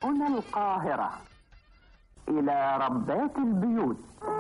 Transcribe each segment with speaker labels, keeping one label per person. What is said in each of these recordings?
Speaker 1: هنا القاهرة إلى ربات البيوت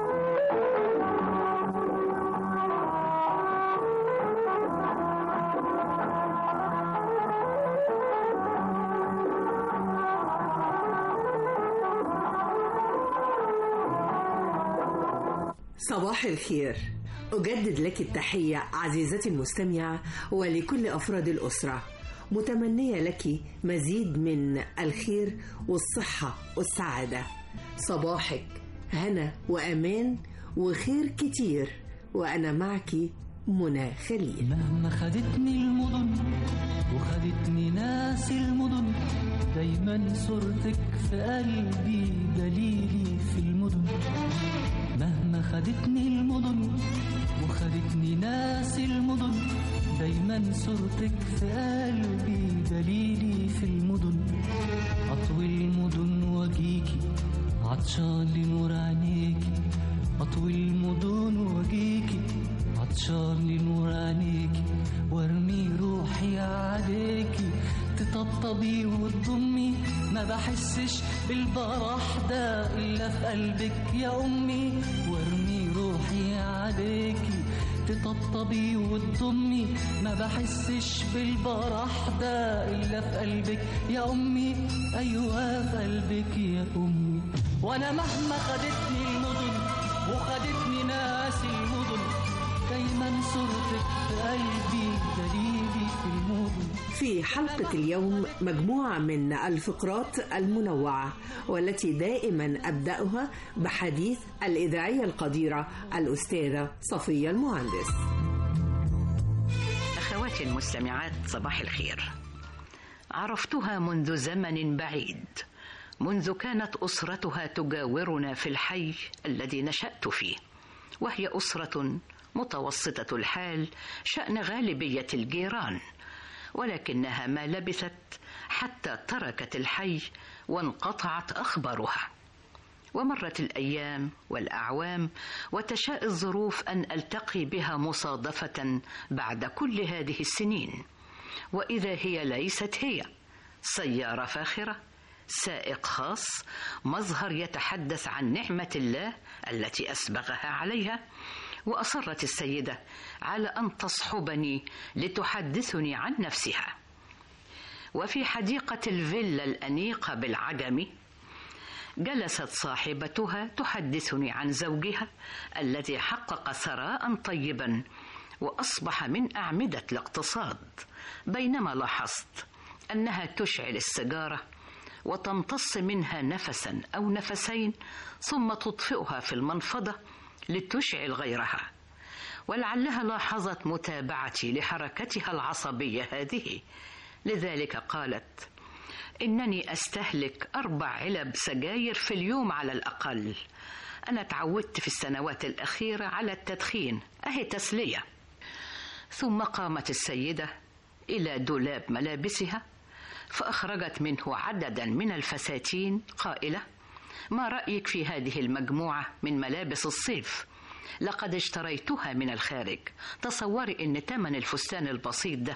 Speaker 2: صباح الخير أجدد لك التحية عزيزتي المستمعة ولكل أفراد الأسرة متمنية لك مزيد من الخير والصحة والسعادة صباحك هنا وأمان وخير كتير وأنا معك منى خليل
Speaker 3: مهما خدتني المدن وخدتني ناس المدن دايما صورتك في قلبي دليلي في المدن مهما خدتني المدن وخدتني ناس المدن دايما صورتك في قلبي دليلي في المدن أطوي المدن واجيكي عطشان لنور عينيكي أطوي المدن واجيكي عطشان لنور عينيكي وارمي روحي عليكي تطبطبي وتضمي ما بحسش بالبرح ده الا في قلبك يا امي وارمي روحي عليكي تطبطبي وتضمي ما بحسش بالبرح ده الا في قلبك يا امي ايوه في قلبك يا امي وانا مهما خدتني المدن وخدتني ناس المدن دايما صورتك في قلبي دليلي في المدن
Speaker 2: في حلقة اليوم مجموعة من الفقرات المنوعة والتي دائما أبدأها بحديث الإذاعية القديرة الأستاذة صفية المهندس
Speaker 4: أخواتي المستمعات صباح الخير عرفتها منذ زمن بعيد منذ كانت أسرتها تجاورنا في الحي الذي نشأت فيه وهي أسرة متوسطة الحال شأن غالبية الجيران ولكنها ما لبثت حتى تركت الحي وانقطعت اخبارها ومرت الايام والاعوام وتشاء الظروف ان التقي بها مصادفه بعد كل هذه السنين واذا هي ليست هي سياره فاخره سائق خاص مظهر يتحدث عن نعمه الله التي اسبغها عليها واصرت السيده على ان تصحبني لتحدثني عن نفسها وفي حديقه الفيلا الانيقه بالعجم جلست صاحبتها تحدثني عن زوجها الذي حقق ثراء طيبا واصبح من اعمده الاقتصاد بينما لاحظت انها تشعل السيجاره وتمتص منها نفسا او نفسين ثم تطفئها في المنفضه لتشعل غيرها ولعلها لاحظت متابعتي لحركتها العصبيه هذه لذلك قالت انني استهلك اربع علب سجاير في اليوم على الاقل انا تعودت في السنوات الاخيره على التدخين اهي تسليه ثم قامت السيده الى دولاب ملابسها فاخرجت منه عددا من الفساتين قائله ما رايك في هذه المجموعه من ملابس الصيف لقد اشتريتها من الخارج تصوري ان ثمن الفستان البسيط ده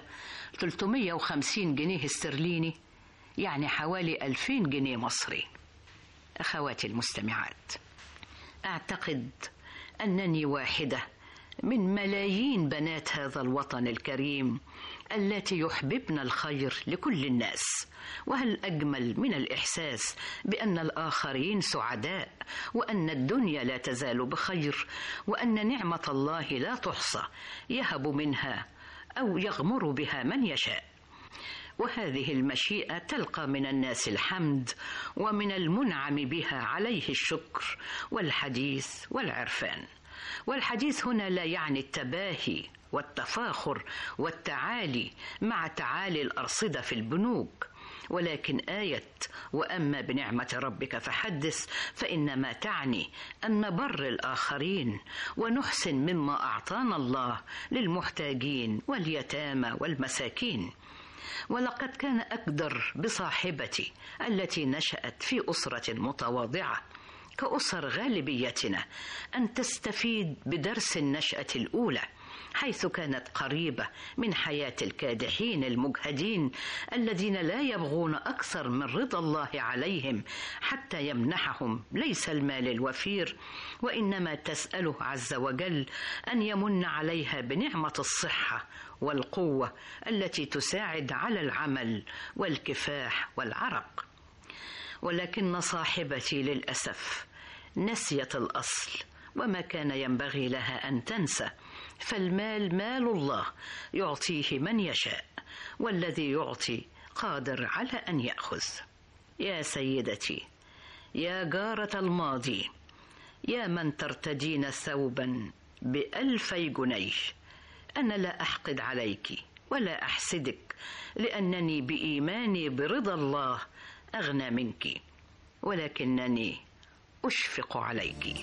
Speaker 4: 350 جنيه استرليني يعني حوالي 2000 جنيه مصري اخواتي المستمعات اعتقد انني واحده من ملايين بنات هذا الوطن الكريم التي يحببن الخير لكل الناس وهل اجمل من الاحساس بان الاخرين سعداء وان الدنيا لا تزال بخير وان نعمه الله لا تحصى يهب منها او يغمر بها من يشاء وهذه المشيئه تلقى من الناس الحمد ومن المنعم بها عليه الشكر والحديث والعرفان والحديث هنا لا يعني التباهي والتفاخر والتعالي مع تعالي الارصده في البنوك ولكن ايه واما بنعمه ربك فحدث فانما تعني ان نبر الاخرين ونحسن مما اعطانا الله للمحتاجين واليتامى والمساكين ولقد كان اقدر بصاحبتي التي نشات في اسره متواضعه كأسر غالبيتنا أن تستفيد بدرس النشأة الأولى حيث كانت قريبة من حياة الكادحين المجهدين الذين لا يبغون أكثر من رضا الله عليهم حتى يمنحهم ليس المال الوفير وإنما تسأله عز وجل أن يمن عليها بنعمة الصحة والقوة التي تساعد على العمل والكفاح والعرق ولكن صاحبتي للأسف نسيت الأصل وما كان ينبغي لها أن تنسى فالمال مال الله يعطيه من يشاء والذي يعطي قادر على أن يأخذ يا سيدتي يا جارة الماضي يا من ترتدين ثوبا بألفي جنيه أنا لا أحقد عليك ولا أحسدك لأنني بإيماني برضا الله أغنى منك ولكنني أشفق عليك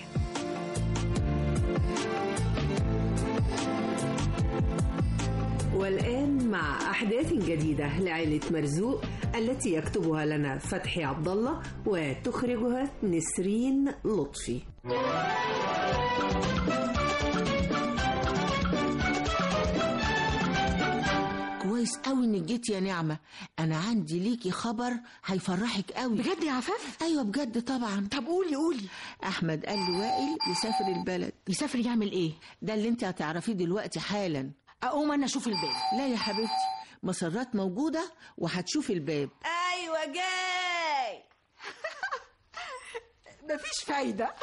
Speaker 2: والآن مع أحداث جديدة لعائلة مرزوق التي يكتبها لنا فتحي عبد الله وتخرجها نسرين لطفي.
Speaker 5: كويس قوي انك جيت يا نعمة انا عندي ليكي خبر هيفرحك قوي
Speaker 6: بجد يا عفاف
Speaker 5: ايوه بجد طبعا
Speaker 6: طب قولي قولي
Speaker 5: احمد قال لوائل يسافر البلد
Speaker 6: يسافر يعمل ايه
Speaker 5: ده اللي انت هتعرفيه دلوقتي حالا
Speaker 6: اقوم انا اشوف الباب
Speaker 5: لا يا حبيبتي مسرات موجودة وهتشوفي الباب
Speaker 6: ايوه جاي مفيش فايده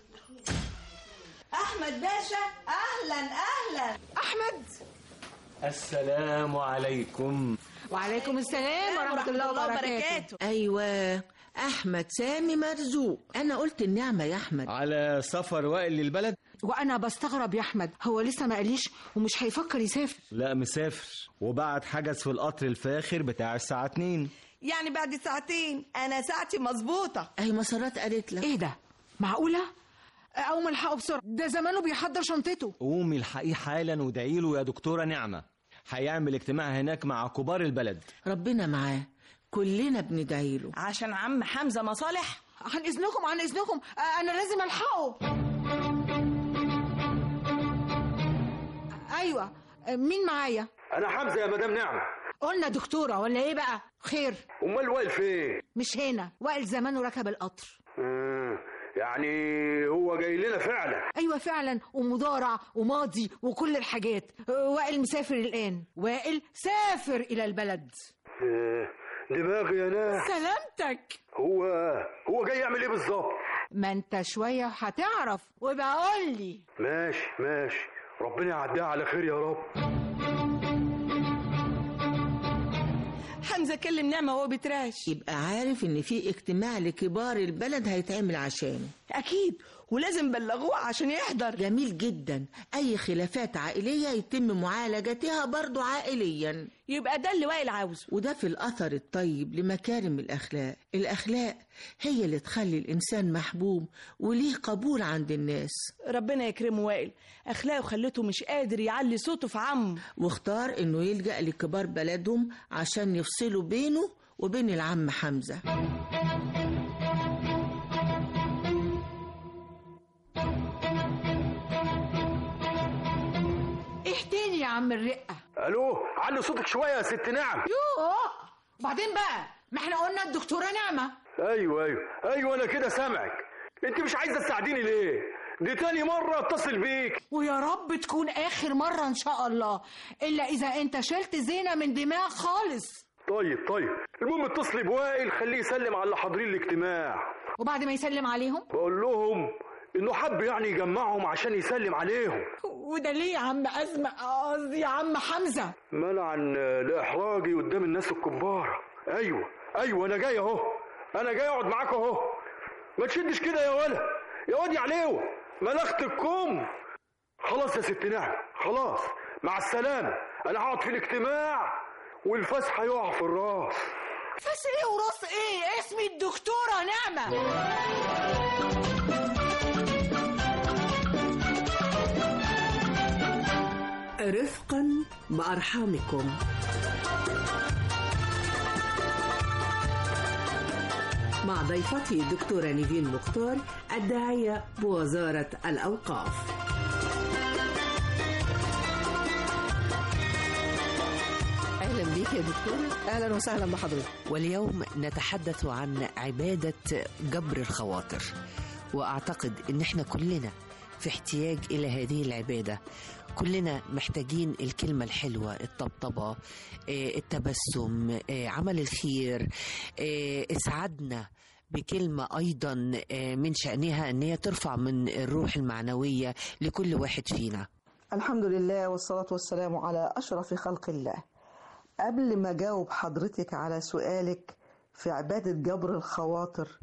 Speaker 7: احمد باشا اهلا اهلا
Speaker 6: احمد
Speaker 8: السلام عليكم
Speaker 6: وعليكم السلام ورحمه الله وبركاته
Speaker 5: ايوه احمد سامي مرزوق انا قلت النعمة يا احمد
Speaker 8: على سفر وائل للبلد
Speaker 6: وانا بستغرب يا احمد هو لسه ما قاليش ومش هيفكر يسافر
Speaker 8: لا مسافر وبعد حجز في القطر الفاخر بتاع الساعة 2
Speaker 7: يعني بعد ساعتين انا ساعتي مظبوطه
Speaker 5: اي مسرات قالت لك
Speaker 6: ايه ده معقوله اقوم الحقه بسرعه ده زمانه بيحضر شنطته
Speaker 8: قومي الحقيه حالا وادعي له يا دكتورة نعمة هيعمل اجتماع هناك مع كبار البلد
Speaker 5: ربنا معاه كلنا بندعي له
Speaker 7: عشان عم حمزه مصالح
Speaker 6: عن اذنكم عن اذنكم آه، انا لازم الحقه ايوه آه، مين معايا
Speaker 9: انا حمزه يا مدام نعمه
Speaker 6: قلنا دكتوره ولا ايه بقى خير
Speaker 9: امال وائل فين
Speaker 6: مش هنا وائل زمانه ركب القطر
Speaker 9: آه، يعني هو جاي لنا فعلا
Speaker 6: ايوه فعلا ومضارع وماضي وكل الحاجات آه، وائل مسافر الان وائل سافر الى البلد
Speaker 9: آه، دماغي يا ناس
Speaker 6: سلامتك
Speaker 9: هو هو جاي يعمل ايه بالظبط
Speaker 6: ما انت شويه هتعرف وبقى قول لي
Speaker 9: ماشي ماشي ربنا يعديها على خير يا رب
Speaker 7: حمزه كلم نعمه وهو بيتراش
Speaker 5: يبقى عارف ان في اجتماع لكبار البلد هيتعمل عشانه
Speaker 7: اكيد ولازم بلغوه عشان يحضر
Speaker 5: جميل جدا اي خلافات عائلية يتم معالجتها برضو عائليا
Speaker 7: يبقى ده اللي وائل عاوزه
Speaker 5: وده في الأثر الطيب لمكارم الأخلاق الأخلاق هي اللي تخلي الإنسان محبوب وليه قبول عند الناس
Speaker 7: ربنا يكرمه وائل اخلاقه خلته مش قادر يعلي صوته في عم
Speaker 5: واختار إنه يلجأ لكبار بلدهم عشان يفصلوا بينه وبين العم حمزة
Speaker 6: ايه تاني يا عم الرقه
Speaker 9: الو علي صوتك شويه يا ست نعمه
Speaker 6: يوه بعدين بقى ما احنا قلنا الدكتوره نعمه
Speaker 9: ايوه ايوه ايوه انا كده سامعك انت مش عايزه تساعديني ليه دي تاني مره اتصل بيك
Speaker 6: ويا رب تكون اخر مره ان شاء الله الا اذا انت شلت زينه من دماغ خالص
Speaker 9: طيب طيب المهم اتصلي بوائل خليه يسلم على اللي حاضرين الاجتماع
Speaker 6: وبعد ما يسلم عليهم
Speaker 9: بقول لهم انه حب يعني يجمعهم عشان يسلم عليهم
Speaker 6: وده ليه يا عم أزمة قصدي يا عم حمزة
Speaker 9: منعا لاحراجي قدام الناس الكبار ايوه ايوه انا جاي اهو انا جاي اقعد معاك اهو ما تشدش كده يا ولا يا واد يا عليو ملخت الكم خلاص يا ست نعم خلاص مع السلامه انا هقعد في الاجتماع والفاس هيقع في الراس
Speaker 6: فاس ايه وراس ايه اسمي الدكتورة نعمة
Speaker 2: رفقا بأرحامكم مع ضيفتي دكتورة نيفين مختار الداعية بوزارة الأوقاف بك يا دكتورة
Speaker 5: اهلا وسهلا بحضرتك
Speaker 10: واليوم نتحدث عن عبادة جبر الخواطر وأعتقد إن إحنا كلنا في احتياج إلى هذه العبادة كلنا محتاجين الكلمة الحلوة الطبطبة آه، التبسم آه، عمل الخير آه، اسعدنا بكلمة أيضا آه، من شأنها أن هي ترفع من الروح المعنوية لكل واحد فينا
Speaker 11: الحمد لله والصلاة والسلام على أشرف خلق الله قبل ما أجاوب حضرتك على سؤالك في عبادة جبر الخواطر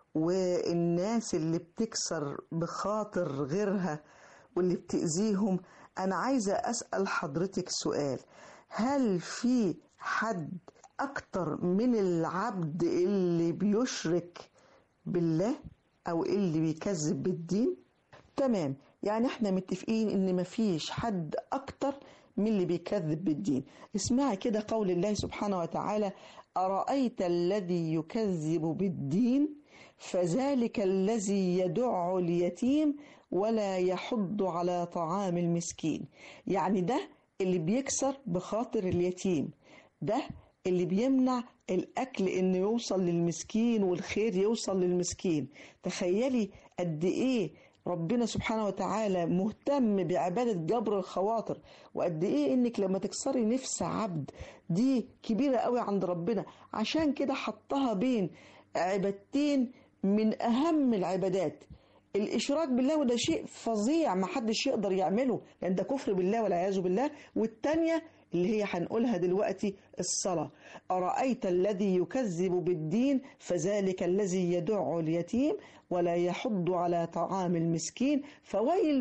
Speaker 11: والناس اللي بتكسر بخاطر غيرها واللي بتأذيهم أنا عايزة أسأل حضرتك سؤال هل في حد أكتر من العبد اللي بيشرك بالله أو اللي بيكذب بالدين تمام يعني احنا متفقين ان مفيش حد اكتر من اللي بيكذب بالدين اسمعي كده قول الله سبحانه وتعالى أرأيت الذي يكذب بالدين فذلك الذي يدع اليتيم ولا يحض على طعام المسكين يعني ده اللي بيكسر بخاطر اليتيم ده اللي بيمنع الأكل إنه يوصل للمسكين والخير يوصل للمسكين تخيلي قد إيه ربنا سبحانه وتعالى مهتم بعبادة جبر الخواطر وقد ايه انك لما تكسري نفس عبد دي كبيرة قوي عند ربنا عشان كده حطها بين عبادتين من اهم العبادات الاشراك بالله وده شيء فظيع ما حدش يقدر يعمله لان ده كفر بالله والعياذ بالله والتانية اللي هي هنقولها دلوقتي الصلاة أرأيت الذي يكذب بالدين فذلك الذي يدع اليتيم ولا يحض على طعام المسكين فويل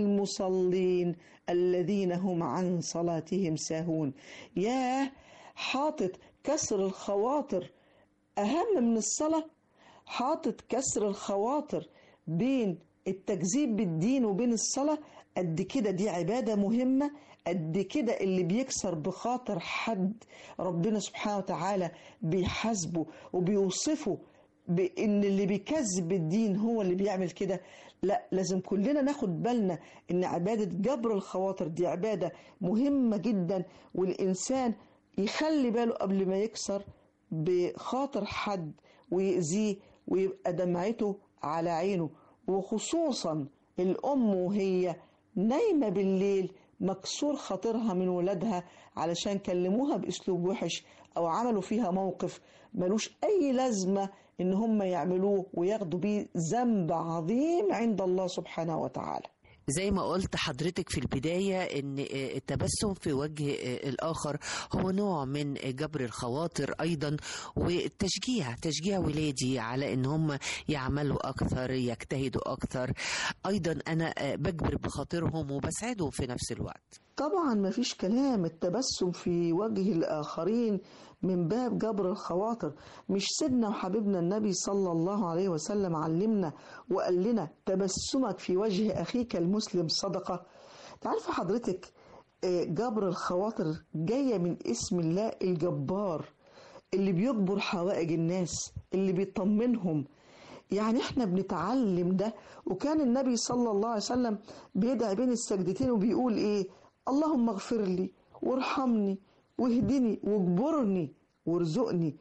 Speaker 11: للمصلين الذين هم عن صلاتهم ساهون ياه حاطط كسر الخواطر أهم من الصلاة حاطط كسر الخواطر بين التكذيب بالدين وبين الصلاة قد كده دي عبادة مهمة قد كده اللي بيكسر بخاطر حد ربنا سبحانه وتعالى بيحاسبه وبيوصفه بان اللي بيكذب الدين هو اللي بيعمل كده لا لازم كلنا ناخد بالنا ان عبادة جبر الخواطر دي عبادة مهمة جدا والانسان يخلي باله قبل ما يكسر بخاطر حد ويأذيه ويبقى دمعته على عينه وخصوصا الأم وهي نايمة بالليل مكسور خاطرها من ولادها علشان كلموها بأسلوب وحش أو عملوا فيها موقف ملوش أي لازمة إن هم يعملوه وياخدوا بيه ذنب عظيم عند الله سبحانه وتعالى
Speaker 10: زي ما قلت حضرتك في البداية ان التبسم في وجه الاخر هو نوع من جبر الخواطر ايضا والتشجيع تشجيع ولادي على ان هم يعملوا اكثر يجتهدوا اكثر ايضا انا بجبر بخاطرهم وبسعدهم في نفس الوقت
Speaker 11: طبعا ما فيش كلام التبسم في وجه الآخرين من باب جبر الخواطر مش سيدنا وحبيبنا النبي صلى الله عليه وسلم علمنا وقال لنا تبسمك في وجه أخيك المسلم صدقة تعرف حضرتك جبر الخواطر جاية من اسم الله الجبار اللي بيجبر حوائج الناس اللي بيطمنهم يعني احنا بنتعلم ده وكان النبي صلى الله عليه وسلم بيدعي بين السجدتين وبيقول ايه اللهم اغفر لي وارحمني واهدني واجبرني وارزقني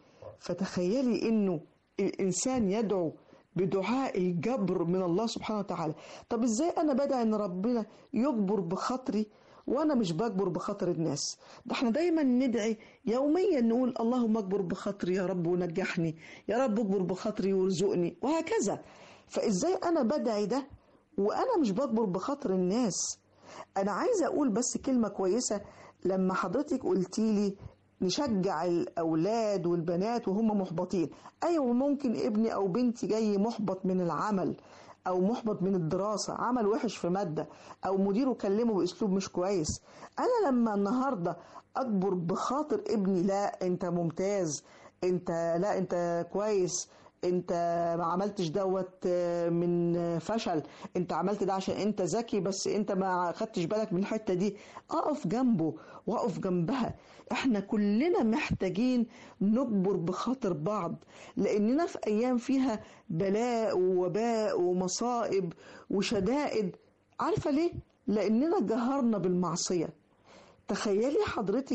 Speaker 11: فتخيلي انه الانسان يدعو بدعاء الجبر من الله سبحانه وتعالى طب ازاي انا بدعي ان ربنا يجبر بخاطري وانا مش بجبر بخاطر الناس ده احنا دايما ندعي يوميا نقول اللهم اجبر بخاطري يا رب ونجحني يا رب اجبر بخاطري وارزقني وهكذا فازاي انا بدعي ده وانا مش بجبر بخاطر الناس انا عايزه اقول بس كلمه كويسه لما حضرتك قلتي لي نشجع الاولاد والبنات وهم محبطين ايوه ممكن ابني او بنتي جاي محبط من العمل او محبط من الدراسه عمل وحش في ماده او مديره كلمه باسلوب مش كويس انا لما النهارده اكبر بخاطر ابني لا انت ممتاز انت لا انت كويس انت ما عملتش دوت من فشل انت عملت ده عشان انت ذكي بس انت ما خدتش بالك من الحته دي اقف جنبه واقف جنبها احنا كلنا محتاجين نجبر بخاطر بعض لاننا في ايام فيها بلاء ووباء ومصائب وشدائد عارفه ليه لاننا جهرنا بالمعصيه تخيلي حضرتك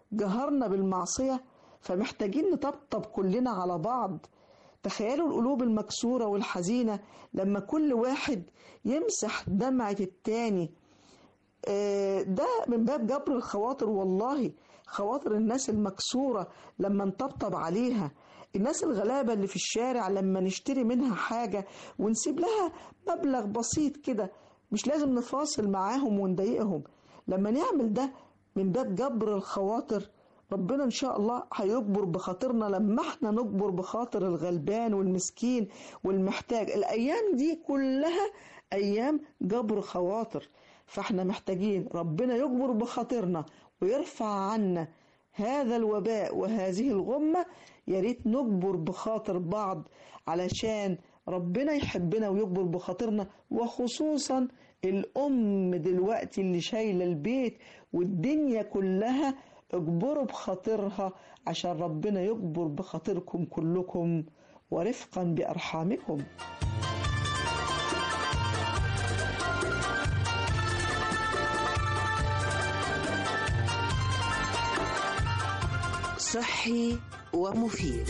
Speaker 11: جهرنا بالمعصية فمحتاجين نطبطب كلنا على بعض تخيلوا القلوب المكسورة والحزينة لما كل واحد يمسح دمعة التاني آه، ده من باب جبر الخواطر والله خواطر الناس المكسورة لما نطبطب عليها الناس الغلابة اللي في الشارع لما نشتري منها حاجة ونسيب لها مبلغ بسيط كده مش لازم نفاصل معاهم ونضايقهم لما نعمل ده من باب جبر الخواطر ربنا ان شاء الله هيجبر بخاطرنا لما احنا نجبر بخاطر الغلبان والمسكين والمحتاج الايام دي كلها ايام جبر خواطر فاحنا محتاجين ربنا يجبر بخاطرنا ويرفع عنا هذا الوباء وهذه الغمة يا ريت نجبر بخاطر بعض علشان ربنا يحبنا ويجبر بخاطرنا وخصوصا الأم دلوقتي اللي شايلة البيت والدنيا كلها اجبروا بخاطرها عشان ربنا يجبر بخاطركم كلكم ورفقا بأرحامكم
Speaker 10: صحي ومفيد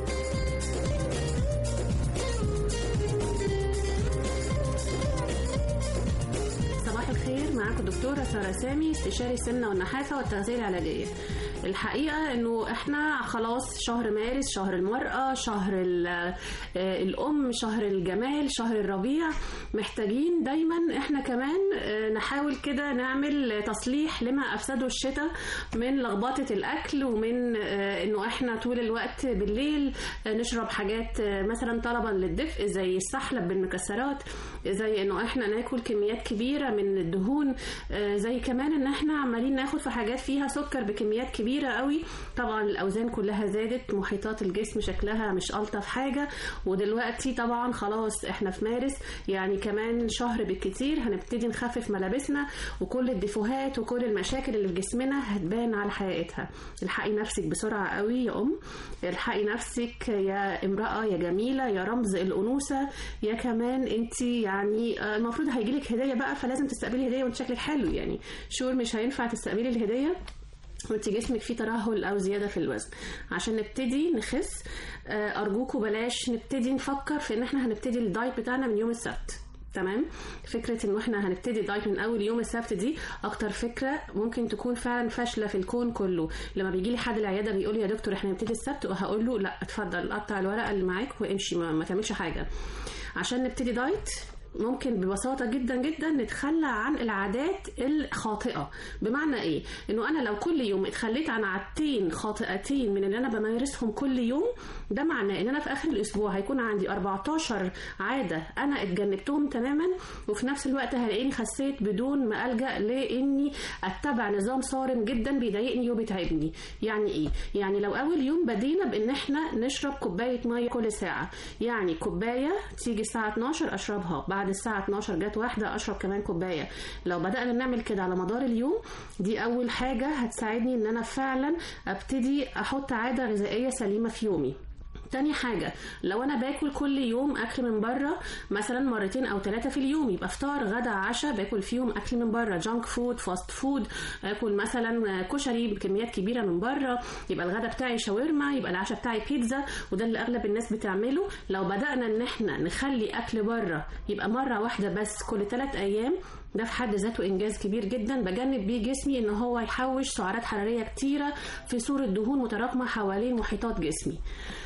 Speaker 12: صباح الخير معاكم دكتورة سارة سامي استشاري السمنة والنحافة والتغذية العلاجية الحقيقة انه احنا خلاص شهر مارس شهر المرأة شهر ال- آه، الام شهر الجمال شهر الربيع محتاجين دايما احنا كمان آه، نحاول كده نعمل تصليح لما افسده الشتاء من لخبطة الاكل ومن آه، انه احنا طول الوقت بالليل آه، نشرب حاجات آه، مثلا طلبا للدفء زي السحلب بالمكسرات زي انه احنا ناكل كميات كبيرة من الدهون آه، زي كمان ان احنا عمالين ناخد في حاجات فيها سكر بكميات كبيرة قوي طبعا الاوزان كلها زادت محيطات الجسم شكلها مش الطف حاجة ودلوقتي طبعا خلاص احنا في مارس يعني كمان شهر بالكتير هنبتدي نخفف ملابسنا وكل الديفوهات وكل المشاكل اللي في جسمنا هتبان على حقيقتها الحقي نفسك بسرعة قوي يا ام الحقي نفسك يا امرأة يا جميلة يا رمز الأنوثة يا كمان انت يعني آه، المفروض هيجيلك هدية بقى فلازم تستقبلي هدية وانت شكلك حلو يعني شور مش هينفع تستقبلي الهدية وانت جسمك فيه ترهل او زياده في الوزن عشان نبتدي نخس آه، ارجوكوا بلاش نبتدي نفكر في ان احنا هنبتدي الدايت بتاعنا من يوم السبت تمام فكرة انه احنا هنبتدي دايت من اول يوم السبت دي اكتر فكرة ممكن تكون فعلا فاشلة في الكون كله لما بيجي لي حد العيادة بيقول لي يا دكتور احنا هنبتدي السبت وهقول له لا اتفضل قطع الورقة اللي معاك وامشي ما, ما تعملش حاجة عشان نبتدي دايت ممكن ببساطة جدا جدا نتخلى عن العادات الخاطئة بمعنى ايه انه انا لو كل يوم اتخليت عن عادتين خاطئتين من اللي انا بمارسهم كل يوم ده معناه ان انا في اخر الاسبوع هيكون عندي 14 عادة انا اتجنبتهم تماما وفي نفس الوقت هلاقيني خسيت بدون ما الجا لاني اتبع نظام صارم جدا بيضايقني وبيتعبني يعني ايه يعني لو اول يوم بدينا بان احنا نشرب كوبايه ميه كل ساعه يعني كوبايه تيجي الساعه 12 اشربها بعد الساعه 12 جت واحده اشرب كمان كوبايه لو بدانا نعمل كده على مدار اليوم دي اول حاجه هتساعدني ان انا فعلا ابتدي احط عاده غذائيه سليمه في يومي تاني حاجة لو أنا باكل كل يوم أكل من بره مثلا مرتين أو ثلاثة في اليوم يبقى فطار غدا عشاء باكل فيهم أكل من بره جانك فود فاست فود آكل مثلا كشري بكميات كبيرة من بره يبقى الغدا بتاعي شاورما يبقى العشاء بتاعي بيتزا وده اللي أغلب الناس بتعمله لو بدأنا إن إحنا نخلي أكل بره يبقى مرة واحدة بس كل ثلاث أيام ده في حد ذاته انجاز كبير جدا بجنب بيه جسمي ان هو يحوش سعرات حراريه كتيره في صوره دهون متراكمه حوالين محيطات جسمي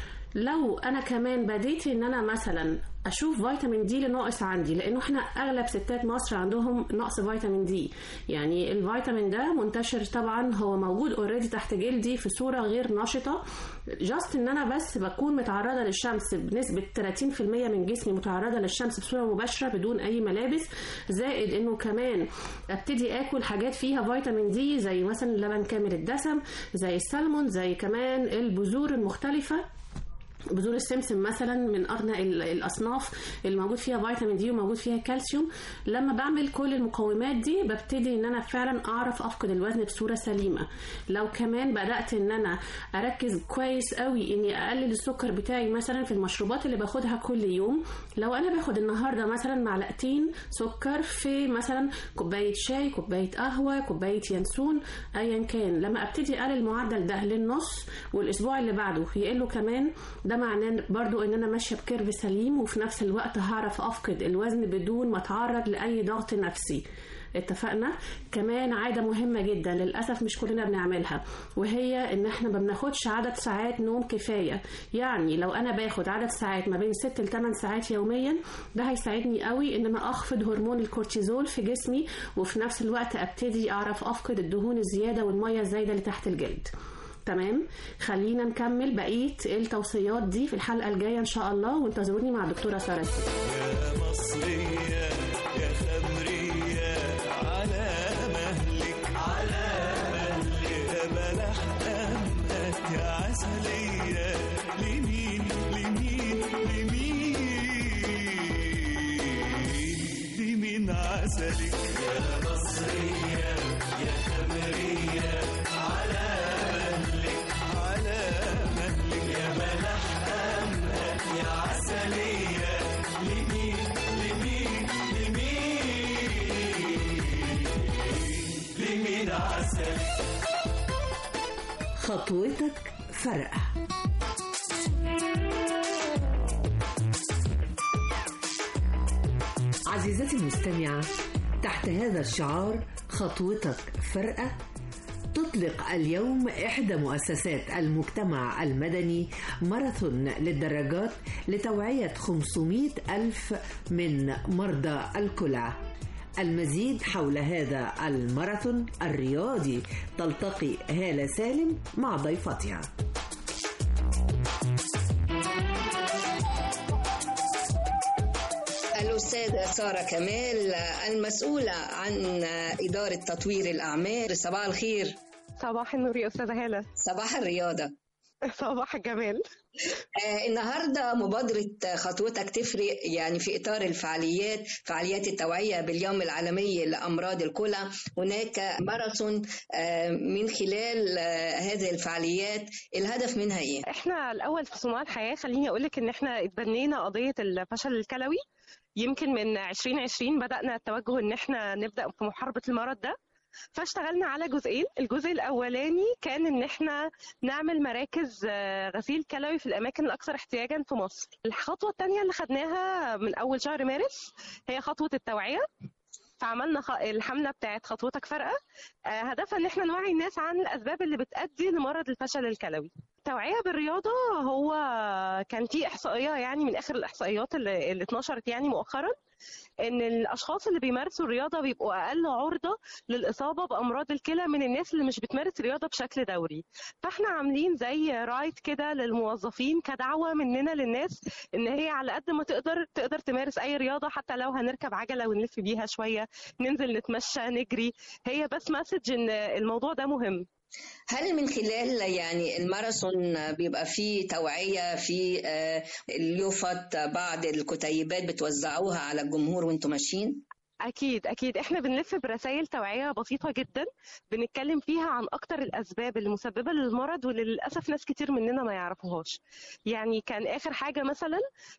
Speaker 12: لو انا كمان بديت ان انا مثلا اشوف فيتامين دي اللي ناقص عندي لانه احنا اغلب ستات مصر عندهم نقص فيتامين دي يعني الفيتامين ده منتشر طبعا هو موجود اوريدي تحت جلدي في صوره غير نشطه جاست ان انا بس بكون متعرضه للشمس بنسبه 30% من جسمي متعرضه للشمس بصوره مباشره بدون اي ملابس زائد انه كمان ابتدي اكل حاجات فيها فيتامين دي زي مثلا اللبن كامل الدسم زي السلمون زي كمان البذور المختلفه بذور السمسم مثلا من ارنى ال- الاصناف اللي موجود فيها فيتامين دي وموجود فيها كالسيوم لما بعمل كل المقومات دي ببتدي ان انا فعلا اعرف افقد الوزن بصوره سليمه لو كمان بدات ان انا اركز كويس قوي اني اقلل السكر بتاعي مثلا في المشروبات اللي باخدها كل يوم لو انا باخد النهارده مثلا معلقتين سكر في مثلا كوبايه شاي كوبايه قهوه كوبايه ينسون ايا كان لما ابتدي اقلل المعدل ده للنص والاسبوع اللي بعده يقله كمان ده معناه برضو ان انا ماشيه بكيرف سليم وفي نفس الوقت هعرف افقد الوزن بدون ما اتعرض لاي ضغط نفسي اتفقنا كمان عادة مهمة جدا للأسف مش كلنا بنعملها وهي إن إحنا ما بناخدش عدد ساعات نوم كفاية يعني لو أنا باخد عدد ساعات ما بين 6 ل 8 ساعات يوميا ده هيساعدني قوي إن أنا أخفض هرمون الكورتيزول في جسمي وفي نفس الوقت أبتدي أعرف أفقد الدهون الزيادة والمية الزايدة اللي تحت الجلد تمام خلينا نكمل بقية التوصيات دي في الحلقة الجاية إن شاء الله وانتظروني مع الدكتورة سارة
Speaker 13: يا مصرية يا خمرية على مهلك على مهلك يا بلح أمك يا عسلية لمين لمين لمين لمين عسلك يا مصرية يا خمرية على مهلك على مهلك يا بلح أمك يا عسلية لمين لمين لمين لمين عسلك
Speaker 2: خطوتك فرقة عزيزتي المستمعة تحت هذا الشعار خطوتك فرقة تطلق اليوم إحدى مؤسسات المجتمع المدني ماراثون للدراجات لتوعية 500 ألف من مرضى الكلى المزيد حول هذا الماراثون الرياضي تلتقي هالة سالم مع ضيفتها
Speaker 14: الأستاذة سارة كمال المسؤولة عن إدارة تطوير الأعمال صباح الخير
Speaker 15: صباح النور يا أستاذة هالة
Speaker 14: صباح الرياضة
Speaker 15: صباح الجمال
Speaker 14: آه النهارده مبادرة خطوتك تفرق يعني في إطار الفعاليات فعاليات التوعية باليوم العالمي لأمراض الكلى هناك ماراثون آه من خلال آه هذه الفعاليات الهدف منها إيه؟
Speaker 15: احنا الأول في صناع الحياة خليني أقول لك إن احنا اتبنينا قضية الفشل الكلوي يمكن من 2020 بدأنا التوجه إن احنا نبدأ في محاربة المرض ده فاشتغلنا على جزئين الجزء الاولاني كان ان احنا نعمل مراكز غسيل كلوي في الاماكن الاكثر احتياجا في مصر الخطوه الثانيه اللي خدناها من اول شهر مارس هي خطوه التوعيه فعملنا الحملة بتاعت خطوتك فرقة هدفها ان احنا نوعي الناس عن الاسباب اللي بتؤدي لمرض الفشل الكلوي التوعية بالرياضة هو كان في احصائية يعني من اخر الاحصائيات اللي, اللي اتنشرت يعني مؤخرا ان الاشخاص اللي بيمارسوا الرياضه بيبقوا اقل عرضه للاصابه بامراض الكلى من الناس اللي مش بتمارس رياضه بشكل دوري فاحنا عاملين زي رايت كده للموظفين كدعوه مننا للناس ان هي على قد ما تقدر تقدر تمارس اي رياضه حتى لو هنركب عجله ونلف بيها شويه ننزل نتمشى نجري هي بس مسج ان الموضوع ده مهم
Speaker 14: هل من خلال يعني الماراثون بيبقى فيه توعية في اليوفط بعض الكتيبات بتوزعوها على الجمهور وانتم ماشيين؟
Speaker 15: أكيد أكيد إحنا بنلف برسائل توعية بسيطة جدا بنتكلم فيها عن أكتر الأسباب المسببة للمرض واللي للأسف ناس كتير مننا ما يعرفوهاش يعني كان آخر حاجة مثلا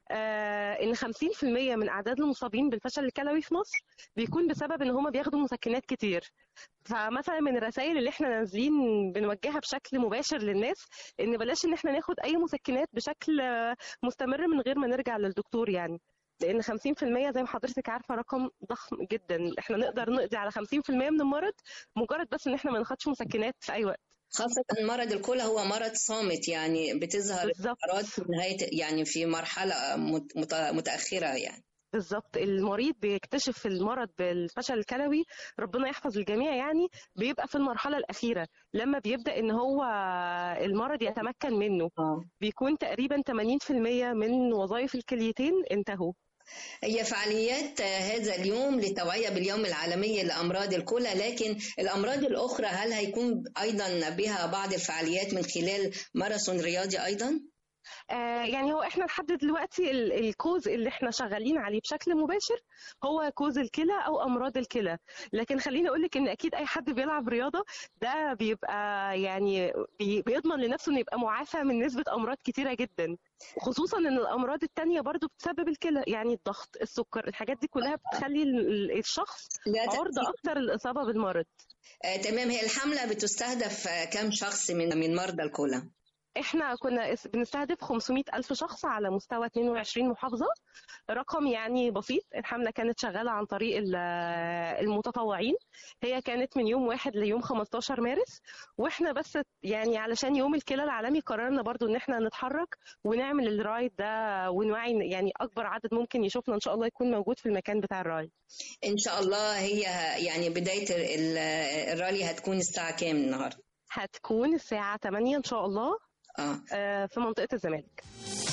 Speaker 15: آه إن 50% من أعداد المصابين بالفشل الكلوي في مصر بيكون بسبب إن هما بياخدوا مسكنات كتير فمثلا من الرسائل اللي احنا نازلين بنوجهها بشكل مباشر للناس ان بلاش ان احنا ناخد اي مسكنات بشكل مستمر من غير ما نرجع للدكتور يعني لان 50% زي ما حضرتك عارفه رقم ضخم جدا احنا نقدر نقضي على 50% من المرض مجرد بس ان احنا ما ناخدش مسكنات في اي وقت
Speaker 14: خاصة مرض الكلى هو مرض صامت يعني بتظهر الأعراض في نهاية يعني في مرحلة متأخرة يعني
Speaker 15: بالظبط المريض بيكتشف المرض بالفشل الكلوي ربنا يحفظ الجميع يعني بيبقى في المرحله الاخيره لما بيبدا ان هو المرض يتمكن منه بيكون تقريبا 80% من وظائف الكليتين انتهوا
Speaker 14: هي فعاليات هذا اليوم للتوعية باليوم العالمي لأمراض الكلى لكن الأمراض الأخرى هل هيكون أيضا بها بعض الفعاليات من خلال ماراثون رياضي أيضا؟
Speaker 15: آه يعني هو احنا لحد دلوقتي ال- الكوز اللي احنا شغالين عليه بشكل مباشر هو كوز الكلى او امراض الكلى لكن خليني اقول لك ان اكيد اي حد بيلعب رياضه ده بيبقى يعني بي- بيضمن لنفسه انه يبقى معافى من نسبه امراض كتيره جدا خصوصا ان الامراض التانية برضو بتسبب الكلى يعني الضغط السكر الحاجات دي كلها بتخلي ال- ال- الشخص
Speaker 14: لا تأتي-
Speaker 15: عرضه اكتر للاصابه بالمرض
Speaker 14: آه تمام هي الحملة بتستهدف آه، كم شخص من من مرضى الكلى
Speaker 15: احنا كنا اس- بنستهدف 500 ألف شخص على مستوى 22 محافظة رقم يعني بسيط الحملة كانت شغالة عن طريق ال- المتطوعين هي كانت من يوم واحد ليوم 15 مارس واحنا بس يعني علشان يوم الكلى العالمي قررنا برضو ان احنا نتحرك ونعمل الرايد ده ونوعي يعني اكبر عدد ممكن يشوفنا ان شاء الله يكون موجود في المكان بتاع الرايد
Speaker 14: ان شاء الله هي يعني بداية ال- الرالي هتكون الساعة كام النهاردة
Speaker 15: هتكون الساعة 8 ان شاء الله
Speaker 14: اه
Speaker 15: آه، في منطقة الزمالك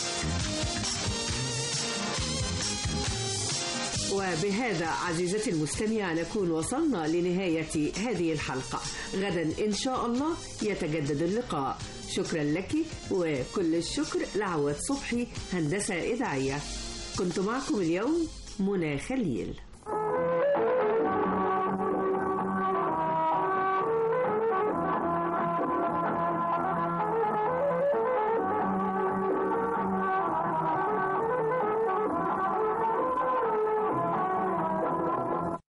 Speaker 2: وبهذا عزيزتي المستمعة نكون وصلنا لنهاية هذه الحلقة غدا إن شاء الله يتجدد اللقاء شكرا لك وكل الشكر لعواد صبحي هندسة إذاعية كنت معكم اليوم منى خليل